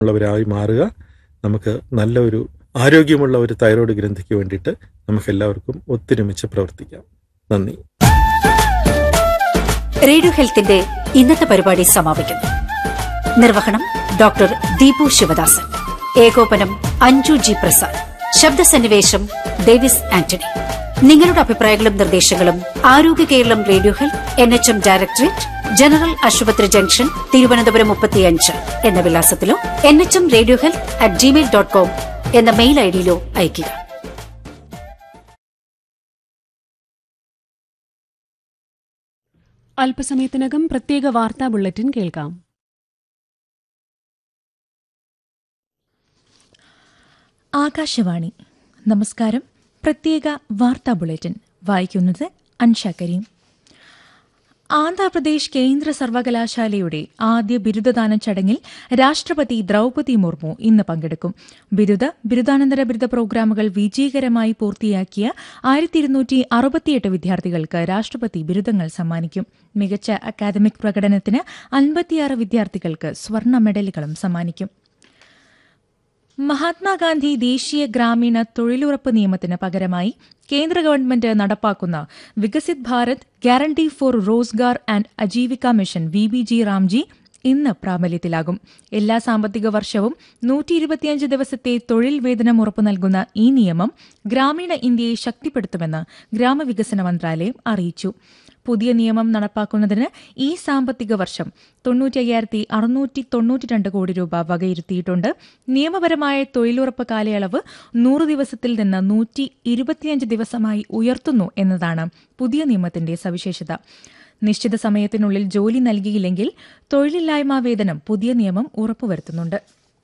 ഉള്ളവരായി മാറുക നമുക്ക് നല്ല ഒരു ആരോഗ്യമുള്ള ഒരു തൈറോയ്ഡ് ഗ്രന്ഥിക്ക് വേണ്ടിയിട്ട് നമുക്ക് എല്ലാവർക്കും ഒത്തൊരുമിച്ച് പ്രവർത്തിക്കാം നന്ദി റേഡിയോ ഹെൽത്തിന്റെ ഇന്നത്തെ പരിപാടി സമാപിക്കുന്നു നിർവഹണം ഡോക്ടർ ദീപു ശിവദാസൻ ഏകോപനം അഞ്ജു ജി പ്രസാദ് ശബ്ദസന്നിവേശം ഡേവിസ് ആന്റണി നിങ്ങളുടെ അഭിപ്രായങ്ങളും നിർദ്ദേശങ്ങളും Arogya Keralam radio health N H M directorate general ആശുപത്രി ജംഗ്ഷൻ തിരുവനന്തപുരം മുപ്പത്തിയഞ്ച് എന്ന വിലാസത്തിലോ N H M radio health at Gmail dot com എന്ന മെയിൽ ഐഡിയിലോ അയയ്ക്കുക അല്പസമയത്തിനകം പ്രത്യേക വാർത്താ ബുള്ളറ്റിൻ കേൾക്കാം ആകാശവാണി നമസ്കാരം പ്രത്യേക വാർത്താ ബുള്ളറ്റിൻ വായിക്കുന്നത് അൻഷ കരീം ആന്ധ്രാപ്രദേശ് കേന്ദ്ര സർവകലാശാലയുടെ ആദ്യ ബിരുദദാന ചടങ്ങിൽ രാഷ്ട്രപതി ദ്രൌപതി മുർമു ഇന്ന് പങ്കെടുക്കും ബിരുദ ബിരുദാനന്തര ബിരുദ പ്രോഗ്രാമുകൾ വിജയകരമായി പൂർത്തിയാക്കിയ ആയിരത്തി ഇരുന്നൂറ്റി അറുപത്തിയെട്ട് വിദ്യാർത്ഥികൾക്ക് രാഷ്ട്രപതി ബിരുദങ്ങൾ സമ്മാനിക്കും മികച്ച അക്കാദമിക് പ്രകടനത്തിന് അൻപത്തിയാറ് വിദ്യാർത്ഥികൾക്ക് സ്വർണ്ണ മെഡലുകളും സമ്മാനിക്കും മഹാത്മാഗാന്ധി ദേശീയ ഗ്രാമീണ തൊഴിലുറപ്പ് നിയമത്തിന് പകരമായി കേന്ദ്ര ഗവൺമെന്റ് നടപ്പാക്കുന്ന Viksit Bharat guarantee for Rozgar and Ajeevika mission V B G RAM G ഇന്ന് പ്രാബല്യത്തിലാകും എല്ലാ സാമ്പത്തിക വർഷവും നൂറ്റി ഇരുപത്തിയഞ്ച് ദിവസത്തെ തൊഴിൽ വേതനം ഉറപ്പു നൽകുന്ന ഈ നിയമം ഗ്രാമീണ ഇന്ത്യയെ ശക്തിപ്പെടുത്തുമെന്ന് ഗ്രാമവികസന മന്ത്രാലയം അറിയിച്ചു പുതിയ നിയമം നടപ്പാക്കുന്നതിന് ഈ സാമ്പത്തിക വർഷം തൊണ്ണൂറ്റയ്യായിരത്തി അറുന്നൂറ്റി തൊണ്ണൂറ്റിരണ്ട് കോടി രൂപ വകയിരുത്തിയിട്ടുണ്ട് നിയമപരമായ തൊഴിലുറപ്പ് കാലയളവ് നൂറ് ദിവസത്തിൽ നിന്ന് നൂറ്റി ഇരുപത്തിയഞ്ച് ദിവസമായി ഉയർത്തുന്നു എന്നതാണ് പുതിയ നിയമത്തിന്റെ സവിശേഷത നിശ്ചിത സമയത്തിനുള്ളിൽ ജോലി നൽകിയില്ലെങ്കിൽ തൊഴിലില്ലായ്മാ വേതനം പുതിയ നിയമം ഉറപ്പുവരുത്തുന്നുണ്ട്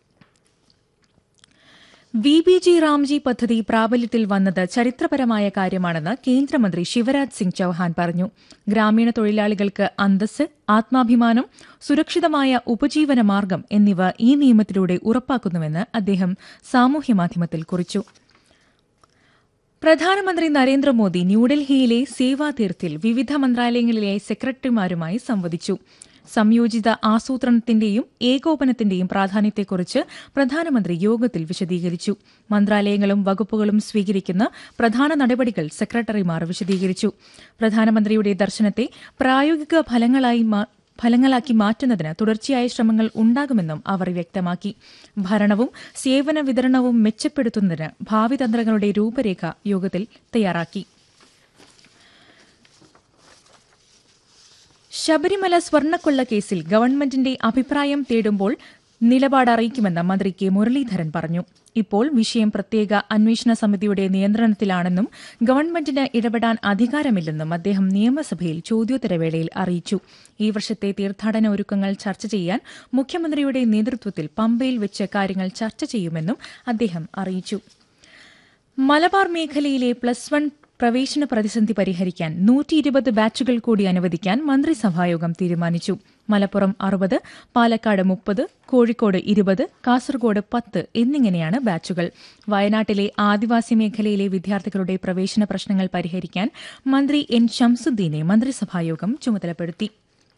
വി ബി ജി റാംജി പദ്ധതി പ്രാബല്യത്തിൽ വന്നത് ചരിത്രപരമായ കാര്യമാണെന്ന് കേന്ദ്രമന്ത്രി ശിവരാജ് സിംഗ് ചൌഹാൻ പറഞ്ഞു ഗ്രാമീണ തൊഴിലാളികൾക്ക് അന്തസ് ആത്മാഭിമാനം സുരക്ഷിതമായ ഉപജീവന മാർഗം എന്നിവ ഈ നിയമത്തിലൂടെ ഉറപ്പാക്കുന്നുവെന്ന് അദ്ദേഹം സാമൂഹ്യമാധ്യമത്തിൽ കുറിച്ചു പ്രധാനമന്ത്രി നരേന്ദ്രമോദി ന്യൂഡൽഹിയിലെ സേവാതീർത്ഥിൽ വിവിധ മന്ത്രാലയങ്ങളിലെ സെക്രട്ടറിമാരുമായി സംവദിച്ചു സംയോജിത ആസൂത്രണത്തിന്റെയും ഏകോപനത്തിന്റെയും പ്രാധാന്യത്തെക്കുറിച്ച് പ്രധാനമന്ത്രി യോഗത്തിൽ വിശദീകരിച്ചു മന്ത്രാലയങ്ങളും വകുപ്പുകളും സ്വീകരിക്കുന്ന പ്രധാന നടപടികൾ സെക്രട്ടറിമാർ വിശദീകരിച്ചു പ്രധാനമന്ത്രിയുടെ ദർശനത്തെ പ്രായോഗിക ഫലങ്ങളായി ഫലങ്ങളാക്കി മാറ്റുന്നതിന് തുടർച്ചയായ ശ്രമങ്ങൾ ഉണ്ടാകുമെന്നും അവർ വ്യക്തമാക്കി ഭരണവും സേവന വിതരണവും മെച്ചപ്പെടുത്തുന്നതിന് ഭാവി തന്ത്രങ്ങളുടെ രൂപരേഖ യോഗത്തിൽ തയ്യാറാക്കി ശബരിമല സ്വർണ്ണക്കൊള്ള കേസിൽ ഗവൺമെന്റിന്റെ അഭിപ്രായം തേടുമ്പോൾ നിലപാട് അറിയിക്കുമെന്ന് മന്ത്രി കെ മുരളീധരൻ പറഞ്ഞു ഇപ്പോൾ വിഷയം പ്രത്യേക അന്വേഷണ സമിതിയുടെ നിയന്ത്രണത്തിലാണെന്നും ഗവൺമെന്റിന് ഇടപെടാൻ അധികാരമില്ലെന്നും അദ്ദേഹം നിയമസഭയിൽ ചോദ്യോത്തരവേളയിൽ അറിയിച്ചു ഈ വർഷത്തെ തീർത്ഥാടന ഒരുക്കങ്ങൾ ചർച്ച ചെയ്യാൻ മുഖ്യമന്ത്രിയുടെ നേതൃത്വത്തിൽ പമ്പയിൽ വെച്ച് കാര്യങ്ങൾ ചർച്ച ചെയ്യുമെന്നും അദ്ദേഹം അറിയിച്ചു മലബാർ മേഖലയിലെ പ്ലസ് വൺ പ്രവേശന പ്രതിസന്ധി പരിഹരിക്കാൻ നൂറ്റി ഇരുപത് ബാച്ചുകൾ കൂടി അനുവദിക്കാൻ മന്ത്രിസഭായോഗം തീരുമാനിച്ചു മലപ്പുറം അറുപത് പാലക്കാട് മുപ്പത് കോഴിക്കോട് ഇരുപത് കാസർഗോഡ് പത്ത് എന്നിങ്ങനെയാണ് ബാച്ചുകൾ വയനാട്ടിലെ ആദിവാസി മേഖലയിലെ വിദ്യാർത്ഥികളുടെ പ്രവേശന പ്രശ്നങ്ങൾ പരിഹരിക്കാൻ മന്ത്രി എൻ ഷംസുദ്ദീനെ മന്ത്രിസഭായോഗം ചുമതലപ്പെടുത്തി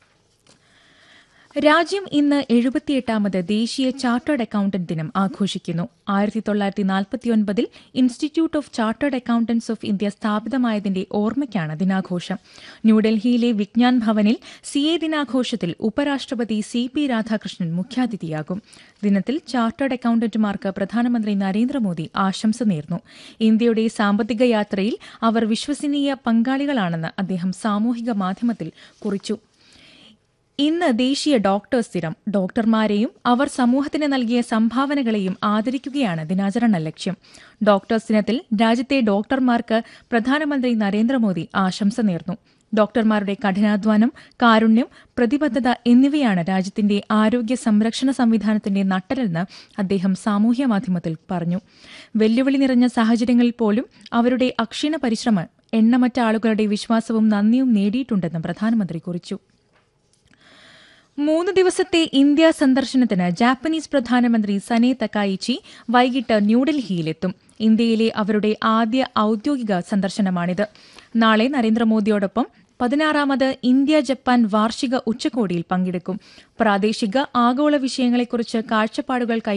രാജ്യം ഇന്ന് എഴുപത്തിയെട്ടാമത് ദേശീയ ചാർട്ടേഡ് അക്കൌണ്ടന്റ് ദിനം ആഘോഷിക്കുന്നു ആയിരത്തി തൊള്ളായിരത്തി നാൽപ്പത്തിയൊൻപതിൽ institute of chartered accountants of India സ്ഥാപിതമായതിന്റെ ഓർമ്മയ്ക്കാണ് ദിനാഘോഷം ന്യൂഡൽഹിയിലെ വിജ്ഞാൻ ഭവനിൽ സി എ ദിനാഘോഷത്തിൽ ഉപരാഷ്ട്രപതി സി പി രാധാകൃഷ്ണൻ മുഖ്യാതിഥിയാകും ദിനത്തിൽ ചാർട്ടേഡ് അക്കൌണ്ടന്റുമാർക്ക് പ്രധാനമന്ത്രി നരേന്ദ്രമോദി ആശംസ നേർന്നു ഇന്ത്യയുടെ സാമ്പത്തിക യാത്രയിൽ അവർ വിശ്വസനീയ പങ്കാളികളാണെന്ന് അദ്ദേഹം സാമൂഹിക മാധ്യമത്തിൽ കുറിച്ചു ഇന്ന് ദേശീയ ഡോക്ടേഴ്സ് ദിനം ഡോക്ടർമാരെയും അവർ സമൂഹത്തിന് നൽകിയ സംഭാവനകളെയും ആദരിക്കുകയാണ് ദിനാചരണ ലക്ഷ്യം ഡോക്ടേഴ്സ് ദിനത്തിൽ രാജ്യത്തെ ഡോക്ടർമാർക്ക് പ്രധാനമന്ത്രി നരേന്ദ്രമോദി ആശംസ നേർന്നു ഡോക്ടർമാരുടെ കഠിനാധ്വാനം കാരുണ്യം പ്രതിബദ്ധത എന്നിവയാണ് രാജ്യത്തിന്റെ ആരോഗ്യ സംരക്ഷണ സംവിധാനത്തിന്റെ നട്ടലെന്ന് അദ്ദേഹം സാമൂഹ്യ മാധ്യമത്തിൽ പറഞ്ഞു വെല്ലുവിളി നിറഞ്ഞ സാഹചര്യങ്ങളിൽ പോലും അവരുടെ അക്ഷീണ പരിശ്രമം എണ്ണമറ്റ ആളുകളുടെ വിശ്വാസവും നന്ദിയും നേടിയിട്ടുണ്ടെന്നും പ്രധാനമന്ത്രി കുറിച്ചു മൂന്ന് ദിവസത്തെ ഇന്ത്യ സന്ദർശനത്തിന് ജാപ്പനീസ് പ്രധാനമന്ത്രി സനെ തക്കായിച്ചി വൈകിട്ട് ന്യൂഡൽഹിയിലെത്തും ഇന്ത്യയിലെ അവരുടെ ആദ്യ ഔദ്യോഗിക സന്ദർശനമാണിത് നാളെ നരേന്ദ്രമോദിയോടൊപ്പം പതിനാറാമത് ഇന്ത്യ ജപ്പാൻ വാർഷിക ഉച്ചകോടിയിൽ പങ്കെടുക്കും പ്രാദേശിക ആഗോള വിഷയങ്ങളെക്കുറിച്ച് കാഴ്ചപ്പാടുകൾ കൈ